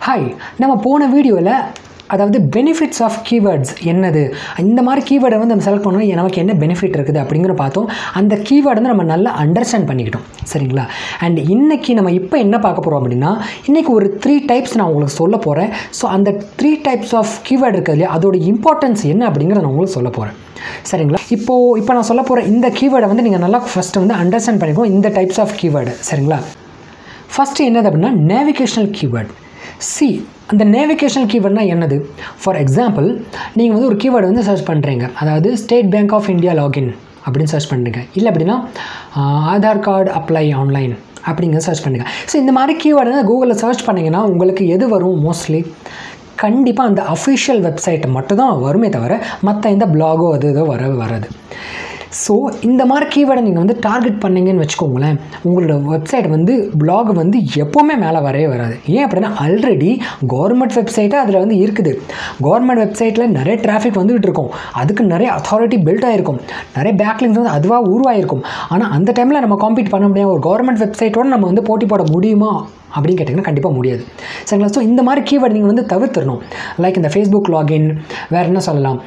hi நம்ம போன வீடியோவில் அதாவது பெனிஃபிட்ஸ் ஆஃப் கீவேர்ட்ஸ் என்னது இந்த மாதிரி கீவேர்டை வந்து நம்ம செலக்ட் பண்ணோம் நமக்கு என்ன பெனிஃபிட் இருக்குது அப்படிங்கிற பார்த்தோம் அந்த கீவேர்டை வந்து நம்ம நல்லா அண்டர்ஸ்டாண்ட் பண்ணிக்கிட்டோம் சரிங்களா அண்ட் இன்றைக்கி நம்ம இப்போ என்ன பார்க்க போகிறோம் அப்படின்னா இன்றைக்கி ஒரு த்ரீ டைப்ஸ் நான் உங்களுக்கு சொல்ல போகிறேன் ஸோ அந்த த்ரீ டைப்ஸ் ஆஃப் கீவேர்டு இருக்குது இல்லையா அதோட இம்பார்ட்டன்ஸ் என்ன அப்படிங்கிறத நான் உங்களுக்கு சொல்ல போகிறேன் சரிங்களா இப்போது இப்போ நான் சொல்ல போகிற இந்த கீவேர்டை வந்து நீங்கள் நல்லா ஃபஸ்ட்டு வந்து அண்டர்ஸ்டாண்ட் பண்ணிக்கணும் இந்த டைப்ஸ் ஆஃப் கீவேர்டு சரிங்களா ஃபஸ்ட்டு என்னது அப்படின்னா நேவிகேஷனல் கீவேர்ட் சி அந்த நேவிகேஷனல் கீவேர்ட்னா என்னது ஃபார் எக்ஸாம்பிள் நீங்கள் வந்து ஒரு கீவேர்டு வந்து சர்ச் பண்ணுறீங்க அதாவது State Bank of India login அப்படின்னு சர்ச் பண்ணுறீங்க இல்லை அப்படின்னா ஆதார் கார்டு அப்ளை ஆன்லைன் அப்படிங்கிற சர்ச் பண்ணுங்கள் ஸோ இந்த மாதிரி கீவேர்டு வந்து கூகுளில் சர்ச் பண்ணிங்கன்னா உங்களுக்கு எது வரும் மோஸ்ட்லி கண்டிப்பாக அந்த அஃபிஷியல் வெப்சைட் மட்டும் தான் வருமே தவிர மற்ற எந்த பிளாகோ அது இதோ வர வராது ஸோ இந்த மாதிரி கீவேர்டை நீங்கள் வந்து டார்கெட் பண்ணீங்கன்னு வச்சுக்கோங்களேன் உங்களோட வெப்சைட் வந்து பிளாக் வந்து எப்போவுமே மேலே வரவே வராது ஏன் அப்படின்னா ஆல்ரெடி கவர்மெண்ட் வெப்சைட்டே அதில் வந்து இருக்குது கவர்மெண்ட் வெப்சைட்டில் நிறைய டிராஃபிக் வந்துகிட்டு இருக்கும் அதுக்கு நிறைய அத்தாரிட்டி பில்ட் ஆகிருக்கும் நிறைய பேக்லிங்ஸ் வந்து அதுவாக உருவாயிருக்கும் ஆனால் அந்த டைமில் நம்ம காம்பீட் பண்ண முடியாது ஒரு கவர்மெண்ட் வெப்சைட்டோடு நம்ம வந்து போட்டி போட முடியுமா அப்படின்னு கேட்டிங்கன்னா கண்டிப்பாக முடியாது சரிங்களா ஸோ இந்த மாதிரி கீவேர்டு நீங்கள் வந்து தவிர்த்துடணும் லைக் இந்த ஃபேஸ்புக் லாகின் வேறு என்ன சொல்லலாம்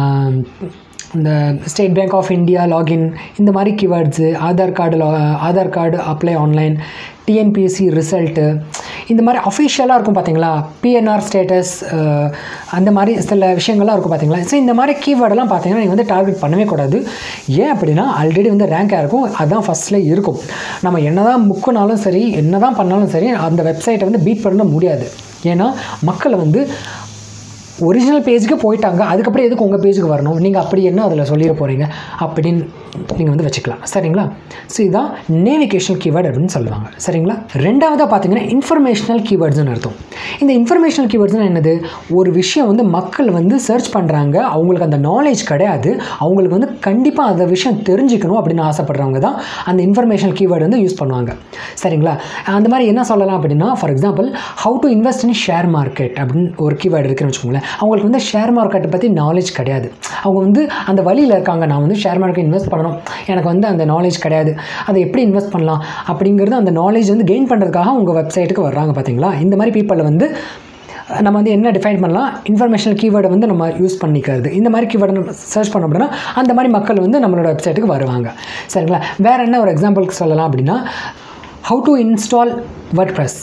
இந்த State Bank of India login இந்த மாதிரி கீவேர்ட்ஸு ஆதார் கார்டு லா Aadhaar card apply online TNPSC result இந்த மாதிரி அஃபிஷியலாக இருக்கும் பார்த்தீங்களா பிஎன்ஆர் ஸ்டேட்டஸ் அந்த மாதிரி சில விஷயங்கள்லாம் இருக்கும் பார்த்தீங்களா ஸோ இந்த மாதிரி கீவேர்டெல்லாம் பார்த்தீங்கன்னா நீங்கள் வந்து டார்கெட் பண்ணவே கூடாது ஏன் அப்படின்னா ஆல்ரெடி வந்து ரேங்காக இருக்கும் அதுதான் ஃபஸ்ட்டில் இருக்கும் நம்ம என்ன தான் முக்குனாலும் சரி என்ன தான் பண்ணாலும் சரி அந்த வெப்சைட்டை வந்து பீட் பண்ண முடியாது ஏன்னா மக்களை வந்து ஒரிஜினல் பேஜுக்கு போயிட்டாங்க அதுக்கப்புறம் எதுக்கு உங்கள் பேஜுக்கு வரணும் நீங்கள் அப்படி என்ன அதில் சொல்லிட போகிறீங்க அப்படின்னு நீங்கள் வந்து வச்சுக்கலாம் சரிங்களா ஸோ இதுதான் நேவிகேஷனல் கீவேர்டு அப்படின்னு சொல்லுவாங்க சரிங்களா ரெண்டாவதாக பார்த்தீங்கன்னா இன்ஃபர்மேஷனல் கீவேர்ட்ஸ்னு அர்த்தம் இந்த இன்ஃபர்மேஷனல் கீவேர்ட்ஸ்னால் என்னது ஒரு விஷயம் வந்து மக்கள் வந்து சர்ச் பண்ணுறாங்க அவங்களுக்கு அந்த நாலேஜ் கிடையாது அவங்களுக்கு வந்து கண்டிப்பாக அந்த விஷயம் தெரிஞ்சுக்கணும் அப்படின்னு ஆசைப்படுறவங்க தான் அந்த இன்ஃபர்மேஷனல் கீவேர்டு வந்து யூஸ் பண்ணுவாங்க சரிங்களா அந்த மாதிரி என்ன சொல்லலாம் அப்படின்னா for example how to invest in share market அப்படின்னு ஒரு கீவேர்டு இருக்குன்னு வச்சுக்கோங்களேன் அவங்களுக்கு வந்து ஷேர் மார்க்கெட்டை பற்றி நாலேஜ் கிடையாது அவங்க வந்து அந்த வழியில் இருக்காங்க நான் வந்து ஷேர் மார்க்கெட் இன்வெஸ்ட் பண்ணணும் எனக்கு வந்து அந்த நாலேஜ் கிடையாது அதை எப்படி இன்வெஸ்ட் பண்ணலாம் அப்படிங்கிறது அந்த நாலேஜ் வந்து கெயின் பண்ணுறதுக்காக உங்கள் வெப்சைட்டுக்கு வர்றாங்க பார்த்தீங்களா இந்த மாதிரி பீப்பிளை வந்து நம்ம வந்து என்ன டிஃபைன் பண்ணலாம் இன்ஃபர்மேஷனல் கீவேர்டை வந்து நம்ம யூஸ் பண்ணிக்கிறது இந்த மாதிரி கீவேர்டை நம்ம சர்ச் பண்ணோம் அப்படின்னா அந்த மாதிரி மக்கள் வந்து நம்மளோட வெப்சைட்டுக்கு வருவாங்க சரிங்களா வேறு என்ன ஒரு எக்ஸாம்பிளுக்கு சொல்லலாம் அப்படின்னா how to install WordPress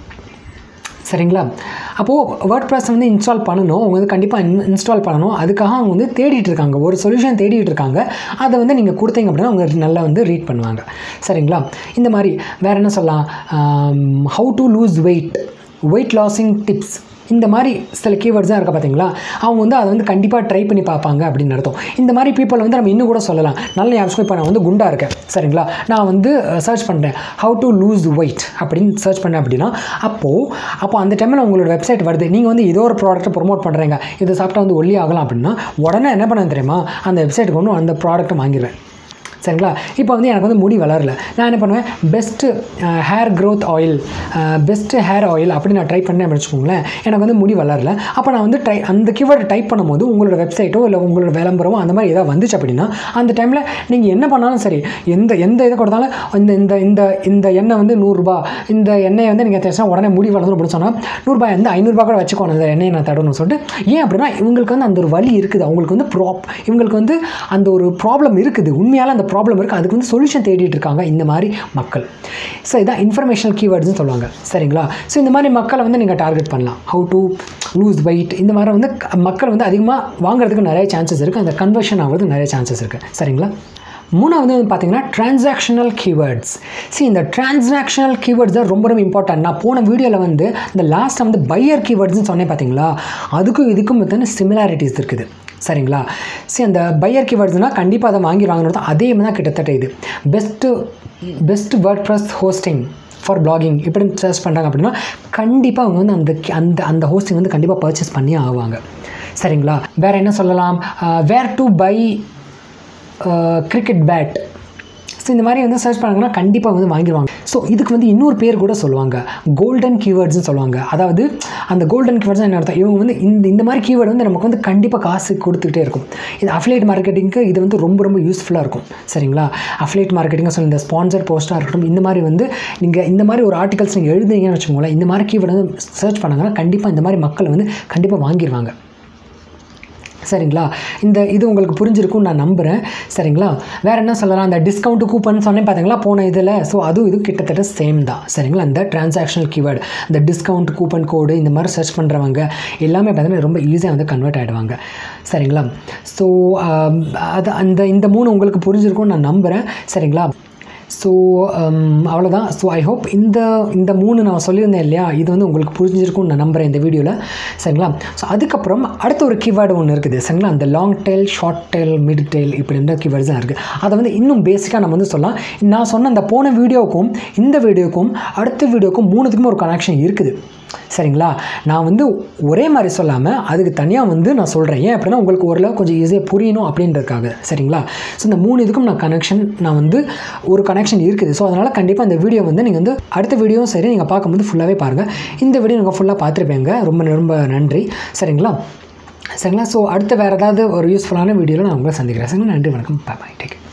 சரிங்களா அப்போது வேர்ட் ப்ரெஸ் வந்து இன்ஸ்டால் பண்ணணும் அவங்க வந்து கண்டிப்பாக இன் இன்ஸ்டால் பண்ணணும் அதுக்காக அவங்க வந்து தேடிட்டு இருக்காங்க ஒரு சொல்யூஷன் தேடிட்டு இருக்காங்க அதை வந்து நீங்கள் கொடுத்தீங்க அப்படின்னா அவங்க நல்லா வந்து ரீட் பண்ணுவாங்க சரிங்களா இந்த மாதிரி வேறு என்ன சொல்லலாம் how to lose weight weight losing tips இந்த மாதிரி சில கீவேர்ட்ஸாக இருக்க பார்த்தீங்களா அவங்க வந்து அதை வந்து கண்டிப்பாக ட்ரை பண்ணி பார்ப்பாங்க அப்படின்னு அர்த்தம் இந்த மாதிரி பீப்புள் வந்து நம்ம இன்னும் கூட சொல்லலாம் நல்ல ஞாபகம் இப்போ நான் வந்து குண்டாக இருக்கேன் சரிங்களா நான் வந்து சர்ச் பண்ணுறேன் ஹவு டு லூஸ் வெயிட் அப்படின்னு சர்ச் பண்ணேன் அப்படின்னா அப்போது அப்போ அந்த டைமில் உங்களோட வெப்சைட் வருது நீங்கள் வந்து ஏதோ ஒரு ப்ராடக்ட்டை ப்ரொமோட் பண்ணுறீங்க இதை சாப்பிட்டா வந்து ஒல்லி ஆகலாம் அப்படின்னா உடனே என்ன பண்ண தெரியுமா அந்த வெப்சைட்டுக்கு ஒன்று அந்த ப்ராடக்ட்டை வாங்கிடுவேன் சரிங்களா இப்போ வந்து எனக்கு வந்து முடி வளரல நான் என்ன பண்ணுவேன் best hair growth oil best hair oil அப்படி நான் ட்ரை பண்ணேன் வச்சுக்கோங்களேன் எனக்கு வந்து முடி வளரல அப்போ நான் வந்து ட்ரை அந்த கீவேர்டை டைப் பண்ணும்போது உங்களோட வெப்சைட்டோ இல்லை உங்களோட விளம்பரமோ அந்த மாதிரி ஏதாவது வந்துச்சு அப்படின்னா அந்த டைமில் நீங்கள் என்ன பண்ணாலும் சரி எந்த எந்த இதை கொடுத்தாலும் இந்த இந்த இந்த இந்த எண்ணெய் வந்து நூறுரூபா இந்த எண்ணெயை வந்து நீங்கள் தேய்ச்சா உடனே முடி வளர்ந்து அப்படின்னு சொன்னால் நூறுரூபா எந்த ஐநூறுரூபா கூட வச்சுக்கோணும் அந்த எண்ணெயை நான் தடணும்னு சொல்லிட்டு ஏன் அப்படின்னா இவங்களுக்கு வந்து அந்த ஒரு வழி இருக்குது அவங்களுக்கு வந்து ப்ராப் இவங்களுக்கு வந்து அந்த ஒரு ப்ராப்ளம் இருக்குது உண்மையால் அந்த ப்ராப்ளம் இருக்குது அதுக்கு வந்து சொல்யூஷன் தேடிட்டு இருக்காங்க இந்த மாதிரி மக்கள் ஸோ இதான் இன்ஃபர்மேஷனல் கீவேர்ட்ஸ்னு சொல்லுவாங்க சரிங்களா ஸோ இந்த மாதிரி மக்களை வந்து நீங்கள் டார்கெட் பண்ணலாம் ஹவு டு லூஸ் வெயிட் இந்த மாதிரி வந்து மக்கள் வந்து அதிகமாக வாங்குறதுக்கு நிறைய சான்சஸ் இருக்குது அந்த கன்வர்ஷன் ஆகிறதுக்கு நிறைய சான்சஸ் இருக்குது சரிங்களா மூணாவது வந்து பார்த்தீங்கன்னா டிரான்சாக்ஷனல் கீவேர்ட்ஸ் சி இந்த டிரான்சாக்ஷனல் கீவேர்ட்ஸ் தான் ரொம்ப ரொம்ப இம்பார்ட்டன்ட் நான் போன வீடியோவில் வந்து இந்த லாஸ்ட் வந்து பையர் கீவேர்ட்ஸ்னு சொன்னேன் பார்த்தீங்களா அதுக்கும் இதுக்கும் வந்து சிமிலாரிட்டிஸ் இருக்குது சரிங்களா சரி அந்த பையர் கீவேர்ட்ஸ்னால் கண்டிப்பாக அதை வாங்கி வாங்கணும் தான் அதே மாதிரி தான் கிட்டத்தட்ட இது best best WordPress hosting for blogging இப்படி சர்ச் பண்ணுறாங்க அப்படின்னா கண்டிப்பாக அவங்க வந்து அந்த அந்த அந்த ஹோஸ்டிங் வந்து கண்டிப்பாக பர்ச்சேஸ் பண்ணி ஆவாங்க சரிங்களா வேறு என்ன சொல்லலாம் where to buy cricket bat so இந்த மாதிரி வந்து சர்ச் பண்ணாங்கன்னா கண்டிப்பாக வந்து வாங்கிடுவாங்க ஸோ இதுக்கு வந்து இன்னொரு பேர் கூட சொல்லுவாங்க கோல்டன் கீவேர்ட்ஸ்னு சொல்லுவாங்க அதாவது அந்த கோல்டன் கீவேர்ட்ஸ் என்ன அர்த்தம் இவங்க வந்து இந்த இந்த மாதிரி கீவேர்டு வந்து நமக்கு வந்து கண்டிப்பாக காசு கொடுத்துக்கிட்டே இருக்கும் இது அஃபிலேட் மார்க்கெட்டிங்க்கு இது வந்து ரொம்ப ரொம்ப யூஸ்ஃபுல்லாக இருக்கும் சரிங்களா அஃபிலேட் மார்க்கெட்டிங்காக சொல்லி இந்த ஸ்பான்சர் போஸ்ட்டாக இருக்கட்டும் இந்த மாதிரி வந்து நீங்கள் இந்த மாதிரி ஒரு ஆர்டிகல்ஸ் நீங்கள் எழுதுனீங்கன்னு வச்சுக்கோங்களேன் இந்த மாதிரி கீவேர்டு வந்து சர்ச் பண்ணாங்கன்னா கண்டிப்பாக இந்த மாதிரி மக்கள் வந்து கண்டிப்பாக வாங்கிடுவாங்க சரிங்களா இந்த இது உங்களுக்கு புரிஞ்சிருக்கும் நான் நம்புகிறேன் சரிங்களா வேறு என்ன சொல்லலாம் அந்த டிஸ்கவுண்ட் கூப்பன் சொன்னேன் பார்த்தீங்களா போன இதில் ஸோ அதுவும் இது கிட்டத்தட்ட சேம் தான் சரிங்களா இந்த டிரான்சாக்ஷனல் கீவேர்டு இந்த டிஸ்கவுண்ட் கூப்பன் கோடு இந்த மாதிரி சர்ச் பண்ணுறவங்க எல்லாமே பார்த்தீங்கன்னா ரொம்ப ஈஸியாக வந்து கன்வெர்ட் ஆகிடுவாங்க சரிங்களா ஸோ அது அந்த இந்த மூணு உங்களுக்கு புரிஞ்சிருக்கும்னு நான் நம்புகிறேன் சரிங்களா ஸோ அவ்வளோதான் ஸோ ஐ ஹோப் இந்த இந்த மூணு நான் சொல்லியிருந்தேன் இல்லையா இது வந்து உங்களுக்கு புரிஞ்சிருக்கும்னு நான் நம்புகிறேன் இந்த வீடியோவில் சரிங்களா ஸோ அதுக்கப்புறம் அடுத்த ஒரு கீவேர்டு ஒன்று இருக்குது சரிங்களா அந்த long tail short tail mid tail இப்படி இந்த கீவேர்ட்ஸ் தான் இருக்குது அதை வந்து இன்னும் பேசிக்காக நம்ம வந்து சொல்லலாம் நான் சொன்ன அந்த போன வீடியோவுக்கும் இந்த வீடியோக்கும் அடுத்த வீடியோக்கும் மூணுத்துக்குமே ஒரு கனெக்ஷன் இருக்குது சரிங்களா நான் வந்து ஒரே மாதிரி சொல்லாமல் அதுக்கு தனியாக வந்து நான் சொல்கிறேன் ஏன் அப்படின்னா உங்களுக்கு ஓரளவு கொஞ்சம் ஈஸியாக புரியணும் அப்படின்றதுக்காக சரிங்களா ஸோ இந்த மூணு இதுக்கும் நான் கனெக்ஷன் நான் வந்து ஒரு கனெக்ஷன் இருக்குது ஸோ அதனால் கண்டிப்பாக இந்த வீடியோ வந்து நீங்கள் வந்து அடுத்த வீடியோவும் சரி நீங்கள் பார்க்கும்போது ஃபுல்லாகவே பாருங்கள் இந்த வீடியோ நீங்கள் ஃபுல்லாக பார்த்துருப்பீங்க ரொம்ப ரொம்ப நன்றி சரிங்களா சரிங்களா ஸோ அடுத்த வேறு ஏதாவது ஒரு யூஸ்ஃபுல்லான வீடியோவில் நான் உங்களை சந்திக்கிறேன் சரிங்களா நன்றி வணக்கம் பாய் பாய் டேக்